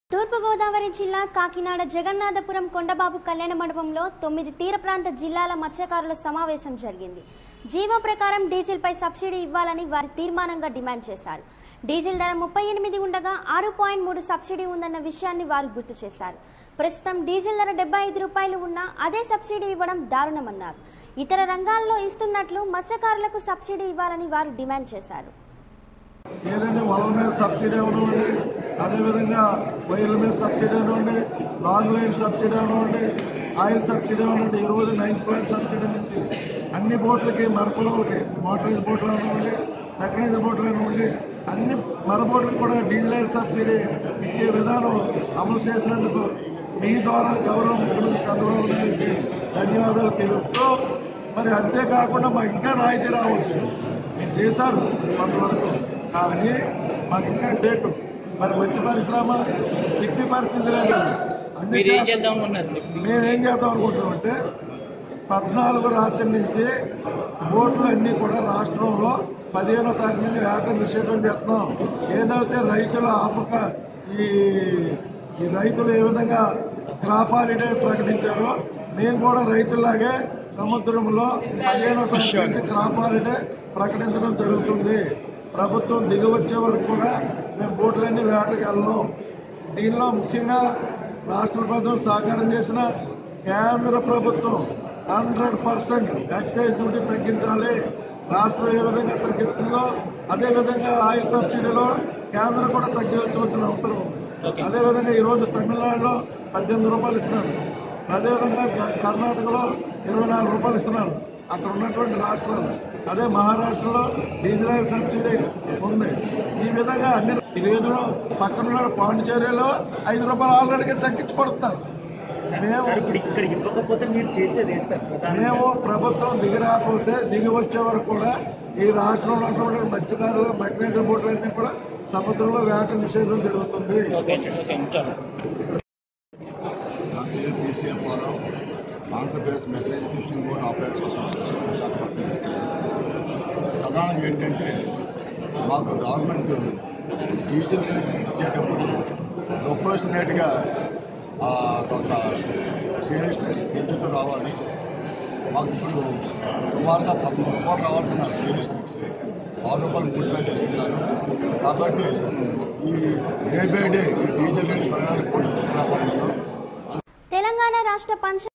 తూర్పుగోదావరి జిల్లా కాకినాడ జగన్నాథపురం కొండబాబు కళ్యాణ మండపంలో తొమ్మిది తీర ప్రాంత జిల్లాల మత్స్యకారుల సమావేశం జరిగింది జీవో ప్రకారం డీజిల్పై సబ్సిడీ ఇవ్వాలని వారు తీర్మానంగా డిమాండ్ చేశారు డీజిల్ ధర ముప్పై ఎనిమిది ఉండగా ఆరు పాయింట్ మూడు సబ్సిడీ ఉందన్న విషయాన్ని వారు గుర్తు చేశారు ప్రస్తుతం డీజిల్ ధర డెబ్బై ఐదు రూపాయలు ఉన్నా అదే సబ్సిడీ ఇవ్వడం దారుణమన్నారు ఇతర రంగాల్లో ఇస్తున్నట్లు మత్స్యకారులకు సబ్సిడీ ఇవ్వాలని వారు డిమాండ్ చేశారు ఏదైనా వలల మీద సబ్సిడీ అవనివ్వండి అదేవిధంగా వైర్ల మీద సబ్సిడీ అవనివ్వండి లాంగ్ లైన్ సబ్సిడీ అవనివ్వండి ఆయిల్ సబ్సిడీ అవనివ్వండి ఈ రోజు నైన్త్ ప్లాంట్ సబ్సిడీ నుంచి అన్ని బోట్లకి మరపడవలకి మోటరైజ్ బోట్లు అవనివ్వండి మెకనైజ్ బోట్లు అవనివ్వండి అన్ని మర బోట్లకు కూడా డీజిల్ ఆయిల్ సబ్సిడీ ఇచ్చే విధానం అమలు చేసినందుకు మీ ద్వారా గౌరవ ముఖ్యమంత్రి చంద్రబాబు నాయుడుకి ధన్యవాదాలు తెలుపుతూ మరి అంతేకాకుండా మాకు ఇంకా రాయితీ రావాల్సింది మీరు చేశారు కొంతవరకు కానీ మాకు ఇంకా డేటు మరి మంచి పరిశ్రమ ఎట్టి పరిస్థితి లేదు మీరు ఏం అందుకే చేద్దాం అనుకున్నారు మేమేం చేద్దాం అనుకుంటున్నామంటే పద్నాలుగు రాత్రి నుంచి బోట్లు అన్నీ కూడా రాష్ట్రంలో పదిహేనో తారీఖు నుంచి వేట నిషేధం చేస్తున్నాం ఏదైతే రైతుల ఆపక ఈ ఈ రైతులు ఏ విధంగా క్రాప్ హాలిడే ప్రకటించారో మేము కూడా రైతుల్లాగే సముద్రంలో పదిహేనో తారీఖు నుంచి క్రాప్ హాలిడే ప్రకటించడం జరుగుతుంది ప్రభుత్వం దిగవచ్చే వరకు కూడా మేము బోట్లన్నీ వేటకి వెళ్ళాం దీనిలో ముఖ్యంగా రాష్ట్ర ప్రజలు సహకారం చేసిన కేంద్ర ప్రభుత్వం హండ్రెడ్ పర్సెంట్ ఎక్సైజ్ డ్యూటీ తగ్గించాలి రాష్ట్రం ఏ విధంగా తగ్గిస్తుందో అదే విధంగా ఆయిల్ సబ్సిడీలో కేంద్రం కూడా తగ్గించవలసిన అవసరం ఉంది Okay. అదేవిధంగా ఈరోజు తమిళనాడులో పద్దెనిమిది రూపాయలు ఇస్తున్నారు అదేవిధంగా క- కర్ణాటకలో ఇరవై నాలుగు రూపాయలు ఇస్తున్నారు అక్కడ ఉన్నటువంటి రాష్ట్రాలు అదే మహారాష్ట్రలో డీజిల్ ఆయిల్ సబ్సిడీ ఉంది ఈ విధంగా అన్ని ఈ రోజులో పక్కన పాండిచేరిలో ఐదు రూపాయలు ఆల్రెడీ తగ్గించి కొడుతున్నారు మేము సార్ ఇప్పుడు ఇక్కడ ఇవ్వకపోతే మీరు చేసేది ఏంటి సార్ ప్రధానంగా? మేము ప్రభుత్వం దిగిరాకపోతే దిగి వచ్చే వరకు కూడా ఈ రాష్ట్రంలో ఉన్నటువంటి మత్స్యకారులు మెకానికల్ బోట్లన్నీ కూడా సముద్రంలో వేట నిషేధం జరుగుతుంది ఓకే ఓకే చాలు నా పేరు కేసీఆర్ పారావు Andhra Pradesh mechanised fishing boat operate association Visakhapatnam ప్రధానంగా ఏంటంటే మాకు గవర్నమెంట్ డీజిల్ ఇచ్చేటప్పుడు ప్రొపోర్షనేట్గా ఒక సేల్స్ పెంచుతూ రావాలి మాకు ఇప్పుడు సుమారుగా పదమూడు రూపాయలు రావాలన్నారు సేల్స్ ట్యాక్స్ ఆరు రూపాయలు మూడు రూపాయలు ఇస్తున్నారు కాబట్టి ఈ డే బై డే ఈ డీజిల్ రేట్స్ పెరగడానికి కూడా రావాలి తెలంగాణ రాష్ట్ర పంచ